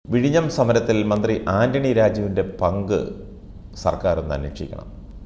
വിഴിഞ്ഞം സമരത്തിൽ മന്ത്രി ആന്റണി രാജുവിൻ്റെ പങ്ക് സർക്കാർ ഒന്ന് അന്വേഷിക്കണം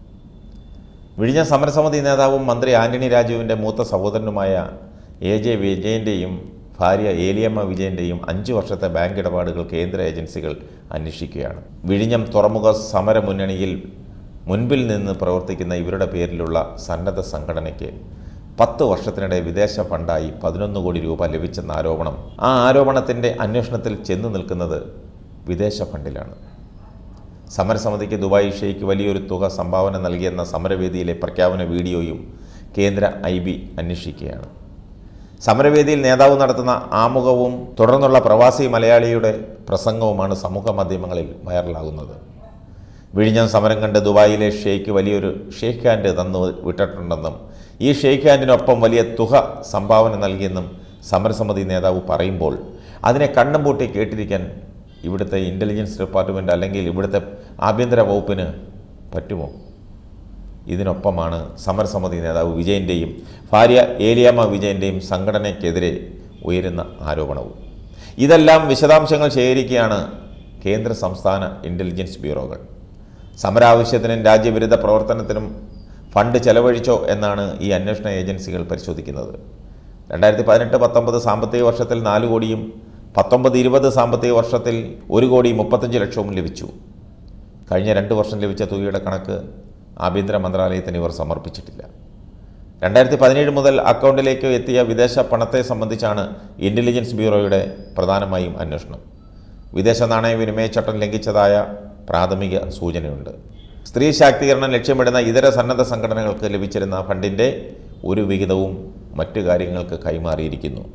വിഴിഞ്ഞം സമരസമിതി നേതാവും മന്ത്രി ആന്റണി രാജുവിൻ്റെ മൂത്ത സഹോദരനുമായ എ ജെ വിജയൻ്റെയും ഭാര്യ ഏലിയമ്മ വിജയൻ്റെയും അഞ്ച് വർഷത്തെ ബാങ്ക് ഇടപാടുകൾ കേന്ദ്ര ഏജൻസികൾ അന്വേഷിക്കുകയാണ് വിഴിഞ്ഞം തുറമുഖ സമര മുന്നണിയിൽ മുൻപിൽ നിന്ന് പ്രവർത്തിക്കുന്ന ഇവരുടെ പേരിലുള്ള സന്നദ്ധ സംഘടനയ്ക്ക് പത്ത് വർഷത്തിനിടെ വിദേശ ഫണ്ടായി പതിനൊന്ന് കോടി രൂപ ലഭിച്ചെന്ന ആരോപണം ആ ആരോപണത്തിൻ്റെ അന്വേഷണത്തിൽ ചെന്നു നിൽക്കുന്നത് വിദേശ ഫണ്ടിലാണ് സമരസമിതിക്ക് ദുബായ് ഷെയ്ക്ക് വലിയൊരു തുക സംഭാവന നൽകിയെന്ന സമരവേദിയിലെ പ്രഖ്യാപന വീഡിയോയും കേന്ദ്ര ഐ ബി അന്വേഷിക്കുകയാണ് സമരവേദിയിൽ നേതാവ് നടത്തുന്ന ആമുഖവും തുടർന്നുള്ള പ്രവാസി മലയാളിയുടെ പ്രസംഗവുമാണ് സമൂഹ മാധ്യമങ്ങളിൽ വൈറലാകുന്നത് വിഴിഞ്ഞം സമരം കണ്ട് ദുബായിലെ ഷെയ്ക്ക് വലിയൊരു ഷെയ്ഖ് ഹാൻഡ് തന്നു വിട്ടിട്ടുണ്ടെന്നും ഈ ഷെയ്ഖ് ഹാൻഡിനൊപ്പം വലിയ തുക സംഭാവന നൽകിയെന്നും സമരസമിതി നേതാവ് പറയുമ്പോൾ അതിനെ കണ്ണും പൂട്ടി കേട്ടിരിക്കാൻ ഇവിടുത്തെ ഇൻ്റലിജൻസ് ഡിപ്പാർട്ട്മെൻറ്റ് അല്ലെങ്കിൽ ഇവിടുത്തെ ആഭ്യന്തര വകുപ്പിന് പറ്റുമോ ഇതിനൊപ്പമാണ് സമരസമിതി നേതാവ് വിജയൻ്റെയും ഭാര്യ ഏലിയാമ്മ വിജയൻ്റെയും സംഘടനയ്ക്കെതിരെ ഉയരുന്ന ആരോപണവും ഇതെല്ലാം വിശദാംശങ്ങൾ ശേഖരിക്കുകയാണ് കേന്ദ്ര സംസ്ഥാന ഇൻ്റലിജൻസ് ബ്യൂറോകൾ സമരാവശ്യത്തിനും രാജ്യവിരുദ്ധ പ്രവർത്തനത്തിനും ഫണ്ട് ചെലവഴിച്ചോ എന്നാണ് ഈ അന്വേഷണ ഏജൻസികൾ പരിശോധിക്കുന്നത് രണ്ടായിരത്തി പതിനെട്ട് പത്തൊമ്പത് സാമ്പത്തിക വർഷത്തിൽ നാല് കോടിയും പത്തൊമ്പത് ഇരുപത് സാമ്പത്തിക വർഷത്തിൽ ഒരു കോടി മുപ്പത്തഞ്ച് ലക്ഷവും ലഭിച്ചു കഴിഞ്ഞ രണ്ട് വർഷം ലഭിച്ച തുകയുടെ കണക്ക് ആഭ്യന്തര മന്ത്രാലയത്തിന് ഇവർ സമർപ്പിച്ചിട്ടില്ല രണ്ടായിരത്തി പതിനേഴ് മുതൽ അക്കൗണ്ടിലേക്ക് എത്തിയ വിദേശ പണത്തെ സംബന്ധിച്ചാണ് ഇൻ്റലിജൻസ് ബ്യൂറോയുടെ പ്രധാനമായും അന്വേഷണം വിദേശ നാണയ വിനിമയ ചട്ടം ലംഘിച്ചതായ പ്രാഥമിക സൂചനയുണ്ട് സ്ത്രീ ശാക്തീകരണം ലക്ഷ്യമിടുന്ന ഇതര സന്നദ്ധ സംഘടനകൾക്ക് ലഭിച്ചിരുന്ന ഫണ്ടിൻ്റെ ഒരു വിഹിതവും മറ്റു കാര്യങ്ങൾക്ക് കൈമാറിയിരിക്കുന്നു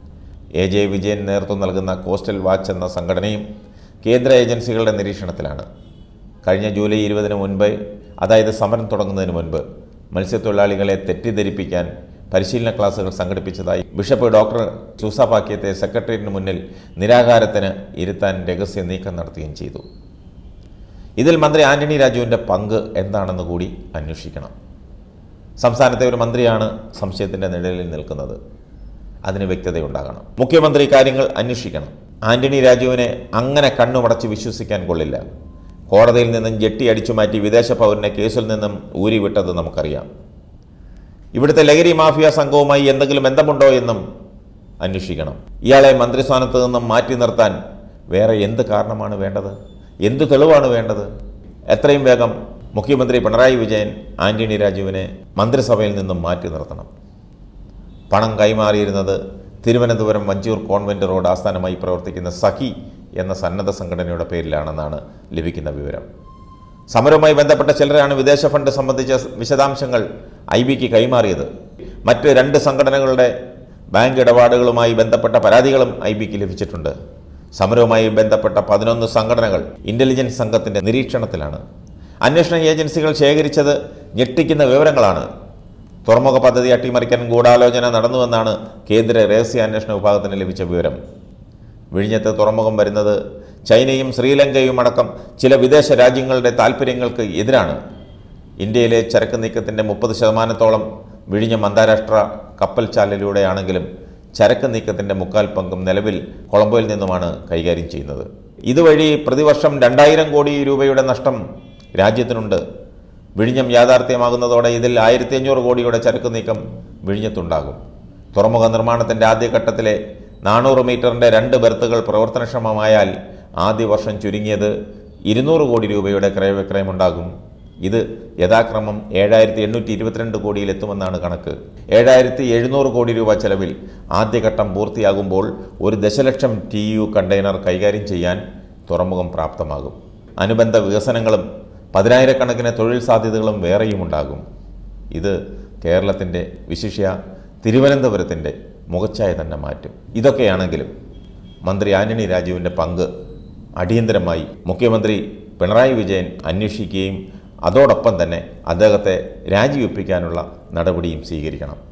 എ ജെ വിജയൻ നേതൃത്വം നൽകുന്ന കോസ്റ്റൽ വാച്ച് എന്ന സംഘടനയും കേന്ദ്ര ഏജൻസികളുടെ നിരീക്ഷണത്തിലാണ് കഴിഞ്ഞ ജൂലൈ ഇരുപതിന് മുൻപ് അതായത് സമരം തുടങ്ങുന്നതിന് മുൻപ് മത്സ്യത്തൊഴിലാളികളെ തെറ്റിദ്ധരിപ്പിക്കാൻ പരിശീലന ക്ലാസുകൾ സംഘടിപ്പിച്ചതായി ബിഷപ്പ് ഡോക്ടർ ചൂസാപാക്യത്തെ സെക്രട്ടേറിയറ്റിന് മുന്നിൽ നിരാകാരത്തിന് ഇരുത്താൻ രഹസ്യ നീക്കം നടത്തുകയും ചെയ്തു ഇതിൽ മന്ത്രി ആന്റണി രാജുവിൻ്റെ പങ്ക് എന്താണെന്ന് കൂടി അന്വേഷിക്കണം സംസ്ഥാനത്തെ ഒരു മന്ത്രിയാണ് സംശയത്തിൻ്റെ നിഴലിൽ നിൽക്കുന്നത് അതിന് വ്യക്തതയുണ്ടാകണം മുഖ്യമന്ത്രി കാര്യങ്ങൾ അന്വേഷിക്കണം ആന്റണി രാജുവിനെ അങ്ങനെ കണ്ണുമടച്ച് വിശ്വസിക്കാൻ കൊള്ളില്ല കോടതിയിൽ നിന്നും ജെട്ടി അടിച്ചു മാറ്റി വിദേശ പൗരനെ കേസിൽ നിന്നും ഊരിവിട്ടത് നമുക്കറിയാം ഇവിടുത്തെ ലഹരി മാഫിയ സംഘവുമായി എന്തെങ്കിലും ബന്ധമുണ്ടോ എന്നും അന്വേഷിക്കണം ഇയാളെ മന്ത്രിസ്ഥാനത്ത് നിന്നും മാറ്റി നിർത്താൻ വേറെ എന്ത് കാരണമാണ് വേണ്ടത് എന്ത് തെളിവാണ് വേണ്ടത് എത്രയും വേഗം മുഖ്യമന്ത്രി പിണറായി വിജയൻ ആന്റണി രാജുവിനെ മന്ത്രിസഭയിൽ നിന്നും മാറ്റി നിർത്തണം പണം കൈമാറിയിരുന്നത് തിരുവനന്തപുരം വഞ്ചൂർ കോൺവെൻറ്റ് റോഡ് ആസ്ഥാനമായി പ്രവർത്തിക്കുന്ന സഖി എന്ന സന്നദ്ധ സംഘടനയുടെ പേരിലാണെന്നാണ് ലഭിക്കുന്ന വിവരം സമരവുമായി ബന്ധപ്പെട്ട ചിലരാണ് വിദേശ ഫണ്ട് സംബന്ധിച്ച വിശദാംശങ്ങൾ ഐ ബിക്ക് കൈമാറിയത് മറ്റ് രണ്ട് സംഘടനകളുടെ ബാങ്ക് ഇടപാടുകളുമായി ബന്ധപ്പെട്ട പരാതികളും ഐ ബിക്ക് ലഭിച്ചിട്ടുണ്ട് സമരവുമായി ബന്ധപ്പെട്ട പതിനൊന്ന് സംഘടനകൾ ഇൻ്റലിജൻസ് സംഘത്തിൻ്റെ നിരീക്ഷണത്തിലാണ് അന്വേഷണ ഏജൻസികൾ ശേഖരിച്ചത് ഞെട്ടിക്കുന്ന വിവരങ്ങളാണ് തുറമുഖ പദ്ധതി അട്ടിമറിക്കാൻ ഗൂഢാലോചന നടന്നുവെന്നാണ് കേന്ദ്ര രഹസ്യാന്വേഷണ വിഭാഗത്തിന് ലഭിച്ച വിവരം വിഴിഞ്ഞത്ത് തുറമുഖം വരുന്നത് ചൈനയും ശ്രീലങ്കയും അടക്കം ചില വിദേശ രാജ്യങ്ങളുടെ താൽപ്പര്യങ്ങൾക്ക് എതിരാണ് ഇന്ത്യയിലെ ചരക്ക് നീക്കത്തിൻ്റെ മുപ്പത് ശതമാനത്തോളം വിഴിഞ്ഞം അന്താരാഷ്ട്ര കപ്പൽ ചാലിലൂടെയാണെങ്കിലും ചരക്ക് നീക്കത്തിൻ്റെ മുക്കാൽ പങ്കും നിലവിൽ കൊളംബോയിൽ നിന്നുമാണ് കൈകാര്യം ചെയ്യുന്നത് ഇതുവഴി പ്രതിവർഷം രണ്ടായിരം കോടി രൂപയുടെ നഷ്ടം രാജ്യത്തിനുണ്ട് വിഴിഞ്ഞം യാഥാർത്ഥ്യമാകുന്നതോടെ ഇതിൽ ആയിരത്തി അഞ്ഞൂറ് കോടിയുടെ ചരക്ക് നീക്കം വിഴിഞ്ഞത്തുണ്ടാകും തുറമുഖ നിർമ്മാണത്തിൻ്റെ ആദ്യഘട്ടത്തിലെ നാനൂറ് മീറ്ററിൻ്റെ രണ്ട് ബെർത്തുകൾ പ്രവർത്തനക്ഷമമായാൽ ആദ്യ വർഷം ചുരുങ്ങിയത് ഇരുന്നൂറ് കോടി രൂപയുടെ ക്രയവിക്രയമുണ്ടാകും ഇത് യഥാക്രമം ഏഴായിരത്തി എണ്ണൂറ്റി ഇരുപത്തിരണ്ട് കോടിയിലെത്തുമെന്നാണ് കണക്ക് ഏഴായിരത്തി എഴുന്നൂറ് കോടി രൂപ ചെലവിൽ ആദ്യഘട്ടം പൂർത്തിയാകുമ്പോൾ ഒരു ദശലക്ഷം ടി യു കണ്ടെയ്നർ കൈകാര്യം ചെയ്യാൻ തുറമുഖം പ്രാപ്തമാകും അനുബന്ധ വികസനങ്ങളും പതിനായിരക്കണക്കിന് തൊഴിൽ സാധ്യതകളും വേറെയും ഉണ്ടാകും ഇത് കേരളത്തിൻ്റെ വിശിഷ്യ തിരുവനന്തപുരത്തിൻ്റെ മുഖച്ഛായ തന്നെ മാറ്റും ഇതൊക്കെയാണെങ്കിലും മന്ത്രി ആന്റണി രാജുവിൻ്റെ പങ്ക് അടിയന്തരമായി മുഖ്യമന്ത്രി പിണറായി വിജയൻ അന്വേഷിക്കുകയും അതോടൊപ്പം തന്നെ അദ്ദേഹത്തെ രാജിവെപ്പിക്കാനുള്ള നടപടിയും സ്വീകരിക്കണം